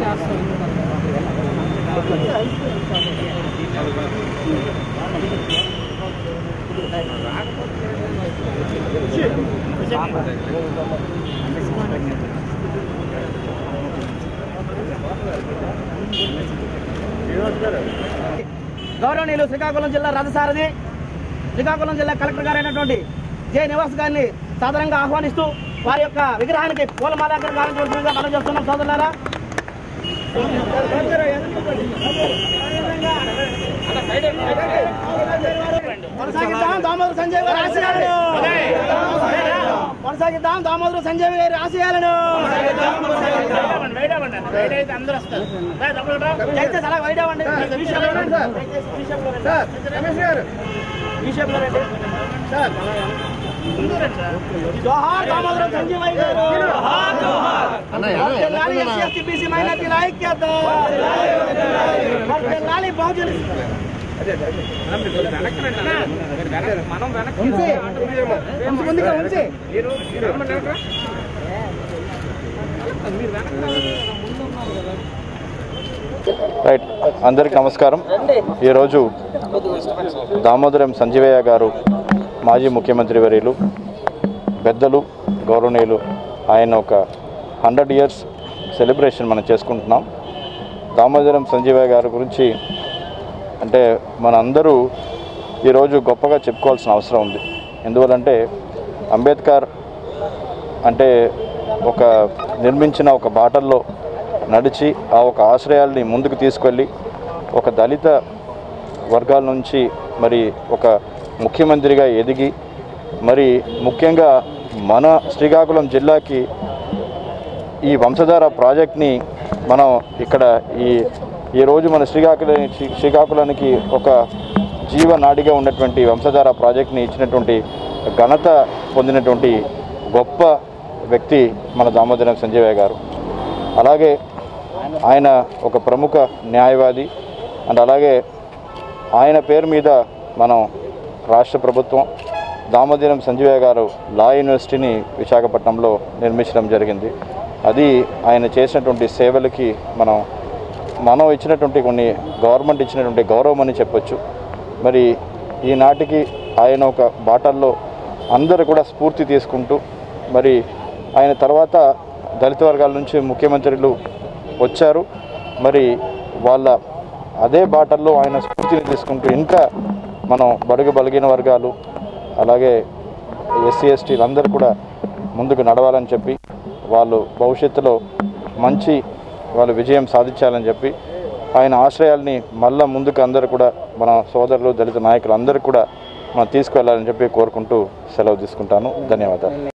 గౌరవనీయులు శ్రీకాకుళం జిల్లా రథసారథి శ్రీకాకుళం జిల్లా కలెక్టర్ గారు అయినటువంటి జే నివాస్ గారిని సాధారణంగా ఆహ్వానిస్తూ వారి యొక్క విగ్రహానికి పూలమాలాకరణ గావించవలసిందిగా మనం చేస్తున్నాం సోదరులారా కొనసాగిద్దాం దామోదర సంజయ్ గారి ఆశయాలను కొనసాగిద్దాం దామోదర సంజయ్ గారి ఆశయాలను దయచేసి అలా వైడ్ అవ్వండి ఈ షేప్లో రండి సార్. దయచేసి ఈ షేప్లో రండి. ఈ షేప్లో రండి. జోహార్ దామోదరం సంజీవయ్య గారు వర్ధిల్లాలి ఎస్సీ, ఎస్టీ, బీసీ మైనార్టీల ఐక్యత వర్ధిల్లాలి బహుజన ఉంచి. ఉంచి, ముందుగా ఉంచి. రైట్ అందరికి నమస్కారం ఈరోజు దామోదరం సంజీవయ్య గారు మాజీ ముఖ్యమంత్రి వర్యులు పెద్దలు గౌరవనీయులు ఆయన ఒక హండ్రెడ్ ఇయర్స్ సెలబ్రేషన్ మనం చేసుకుంటున్నాం దామోదరం సంజీవయ్య గారి గురించి అంటే మన అందరూ ఈరోజు గొప్పగా చెప్పుకోవాల్సిన అవసరం ఉంది ఎందువల్లంటే అంబేద్కర్ అంటే ఒక నిర్మించిన ఒక బాటల్లో నడిచి ఆ ఒక ఆశ్రయాల్ని ముందుకు తీసుకెళ్ళి ఒక దళిత వర్గాల నుంచి మరి ఒక ముఖ్యమంత్రిగా ఎదిగి మరి ముఖ్యంగా మన శ్రీకాకుళం జిల్లాకి ఈ వంశధార ప్రాజెక్ట్ని మనం ఇక్కడ ఈ ఈరోజు మన శ్రీకాకుళం శ్రీకాకుళానికి ఒక జీవనాడిగా ఉన్నటువంటి వంశధార ప్రాజెక్ట్ని ఇచ్చినటువంటి ఘనత పొందినటువంటి గొప్ప వ్యక్తి మన దామోదరం సంజయ్ గారు అలాగే ఆయన ఒక ప్రముఖ న్యాయవాది అండ్ అలాగే ఆయన పేరు మీద మనం రాష్ట్ర ప్రభుత్వం దామోదరం సంజీవయ్య గారు లా యూనివర్సిటీని విశాఖపట్నంలో నిర్మించడం జరిగింది అది ఆయన చేసినటువంటి సేవలకి మనం మనం ఇచ్చినటువంటి కొన్ని గవర్నమెంట్ ఇచ్చినటువంటి గౌరవం అని చెప్పొచ్చు మరి ఈనాటికి ఆయన ఒక బాటల్లో అందరూ కూడా స్ఫూర్తి తీసుకుంటూ మరి ఆయన తర్వాత దళిత వర్గాల నుంచి ముఖ్యమంత్రులు వచ్చారు మరి వాళ్ళ అదే బాటల్లో ఆయన స్ఫూర్తిని తీసుకుంటూ ఇంకా మనం బడుగు బలిగిన వర్గాలు అలాగే ఎస్సీ ఎస్టీలు అందరూ కూడా ముందుకు నడవాలని చెప్పి వాళ్ళు భవిష్యత్తులో మంచి వాళ్ళు విజయం సాధించాలని చెప్పి ఆయన ఆశ్రయాల్ని మళ్ళా ముందుకు అందరూ కూడా మన సోదరులు దళిత నాయకులు అందరూ కూడా మనం తీసుకువెళ్ళాలని చెప్పి కోరుకుంటూ సెలవు తీసుకుంటాను ధన్యవాదాలు